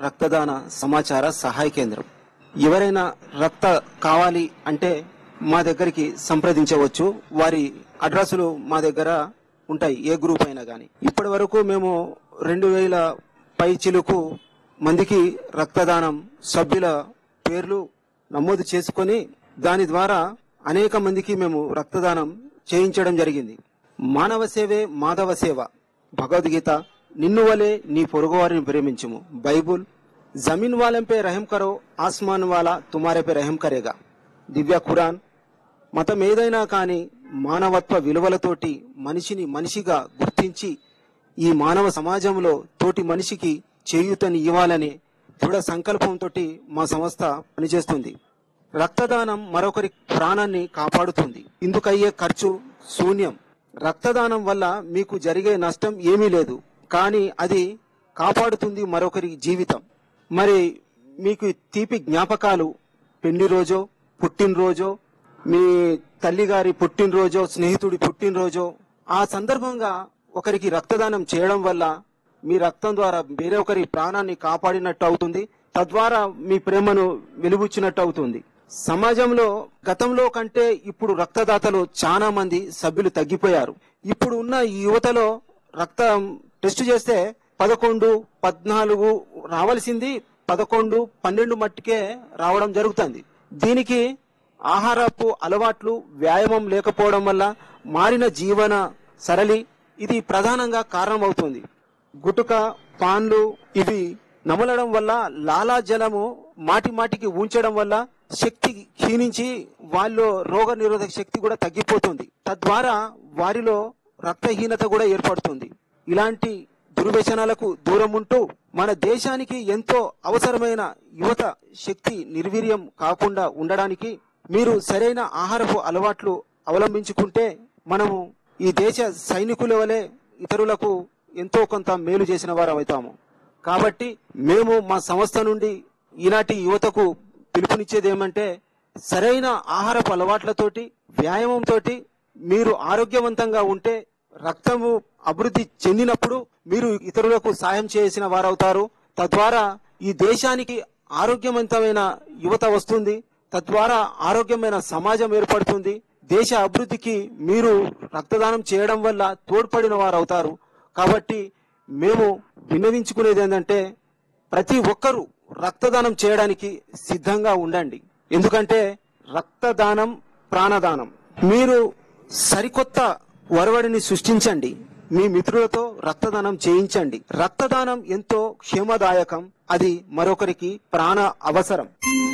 రక్తదాన సమాచార సహాయ కేంద్రం ఎవరైనా రక్త కావాలి అంటే మా దగ్గరికి సంప్రదించవచ్చు వారి అడ్రస్లు మా దగ్గర ఉంటాయి ఏ గ్రూప్ అయినా కానీ ఇప్పటి వరకు మేము రెండు వేల పై చిలుకు మందికి రక్తదానం సభ్యుల పేర్లు నమోదు చేసుకొని దాని ద్వారా అనేక మందికి మేము రక్తదానం చేయించడం జరిగింది మానవ సేవే మాధవ సేవ భగవద్గీత నిన్ను వలే నీ పొరుగువారిని ప్రేమించుము బైబుల్ జమీన్ వాలంపై రహం కరో ఆస్మాన్ వాలా తుమారేపై రహం కరేగా దివ్య ఖురాన్ మతం ఏదైనా కానీ మానవత్వ విలువలతోటి మనిషిని మనిషిగా గుర్తించి ఈ మానవ సమాజంలో తోటి మనిషికి చేయూతని ఇవ్వాలని దృఢ సంకల్పంతో మా సంస్థ పనిచేస్తుంది రక్తదానం మరొకరి ప్రాణాన్ని కాపాడుతుంది ఇందుకయ్యే ఖర్చు శూన్యం రక్తదానం వల్ల మీకు జరిగే నష్టం ఏమీ లేదు కానీ అది కాపాడుతుంది మరొకరి జీవితం మరి మీకు తీపి జ్ఞాపకాలు పెళ్లి రోజో పుట్టినరోజో మీ తల్లిగారి పుట్టినరోజో స్నేహితుడి పుట్టినరోజో ఆ సందర్భంగా ఒకరికి రక్తదానం చేయడం వల్ల మీ రక్తం ద్వారా వేరే ఒకరి ప్రాణాన్ని కాపాడినట్టు అవుతుంది తద్వారా మీ ప్రేమను వెలుగుచ్చినట్టు అవుతుంది సమాజంలో గతంలో కంటే ఇప్పుడు రక్తదాతలు చాలా మంది సభ్యులు తగ్గిపోయారు ఇప్పుడు ఉన్న ఈ యువతలో రక్తం టెస్ట్ చేస్తే పదకొండు పద్నాలుగు రావాల్సింది పదకొండు పన్నెండు మట్టుకే రావడం జరుగుతుంది దీనికి ఆహారపు అలవాట్లు వ్యాయామం లేకపోవడం వల్ల మారిన జీవన సరళి ఇది ప్రధానంగా కారణమవుతుంది గుటుక పాన్లు ఇవి నమలడం వల్ల లాలాజలము మాటి మాటికి ఉంచడం వల్ల శక్తి క్షీణించి వాళ్ళలో రోగ నిరోధక శక్తి కూడా తగ్గిపోతుంది తద్వారా వారిలో రక్తహీనత కూడా ఏర్పడుతుంది ఇలాంటి దుర్వ్యసనాలకు దూరం ఉంటూ మన దేశానికి ఎంతో అవసరమైన యువత శక్తి నిర్వీర్యం కాకుండా ఉండడానికి మీరు సరైన ఆహారపు అలవాట్లు అవలంబించుకుంటే మనము ఈ దేశ సైనికుల వలె ఇతరులకు ఎంతో కొంత మేలు చేసిన వారు అవుతాము కాబట్టి మేము మా సంస్థ నుండి ఈనాటి యువతకు పిలుపునిచ్చేది ఏమంటే సరైన ఆహారపు అలవాట్లతోటి వ్యాయామంతో మీరు ఆరోగ్యవంతంగా ఉంటే రక్తము అభివృద్ధి చెందినప్పుడు మీరు ఇతరులకు సాయం చేసిన వారవుతారు తద్వారా ఈ దేశానికి ఆరోగ్యవంతమైన యువత వస్తుంది తద్వారా ఆరోగ్యమైన సమాజం ఏర్పడుతుంది దేశ అభివృద్ధికి మీరు రక్తదానం చేయడం వల్ల తోడ్పడిన వారు అవుతారు కాబట్టి మేము విన్నవించుకునేది ఏంటంటే ప్రతి ఒక్కరూ రక్తదానం చేయడానికి సిద్ధంగా ఉండండి ఎందుకంటే రక్తదానం ప్రాణదానం మీరు సరికొత్త ఒరవడిని సృష్టించండి మీ మిత్రులతో రక్తదానం చేయించండి రక్తదానం ఎంతో క్షేమదాయకం అది మరొకరికి ప్రాణ అవసరం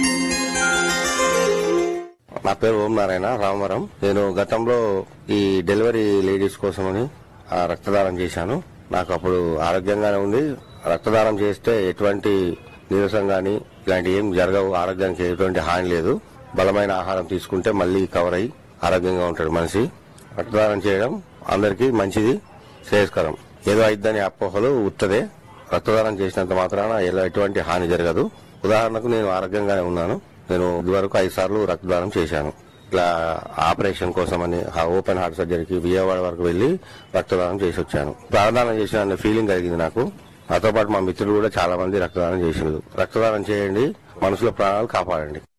నా పేరు ఓం నారాయణ రామవరం నేను గతంలో ఈ డెలివరీ లేడీస్ కోసమని ఆ రక్తదానం చేశాను నాకు అప్పుడు ఆరోగ్యంగానే ఉంది రక్తదానం చేస్తే ఎటువంటి నీరసం గాని ఇలాంటి ఏం జరగవు ఆరోగ్యానికి ఎటువంటి హాని లేదు బలమైన ఆహారం తీసుకుంటే మళ్ళీ కవర్ అయ్యి ఆరోగ్యంగా ఉంటాడు మనిషి రక్తదానం చేయడం అందరికీ మంచిది శ్రేయస్కరం ఏదో అయిద్దని అపోహలు ఉత్తదే రక్తదానం చేసినంత మాత్రాన ఎలా ఎటువంటి హాని జరగదు ఉదాహరణకు నేను ఆరోగ్యంగానే ఉన్నాను నేను ఇదివరకు ఐదు సార్లు రక్తదానం చేశాను ఇట్లా ఆపరేషన్ కోసమని ఆ ఓపెన్ హార్ట్ సర్జరీకి విజయవాడ వరకు వెళ్లి రక్తదానం చేసి వచ్చాను ప్రాణదానం చేసిన అనే ఫీలింగ్ కలిగింది నాకు నాతో పాటు మా మిత్రులు కూడా చాలా మంది రక్తదానం చేసిండ్రు రక్తదానం చేయండి మనుషుల ప్రాణాలు కాపాడండి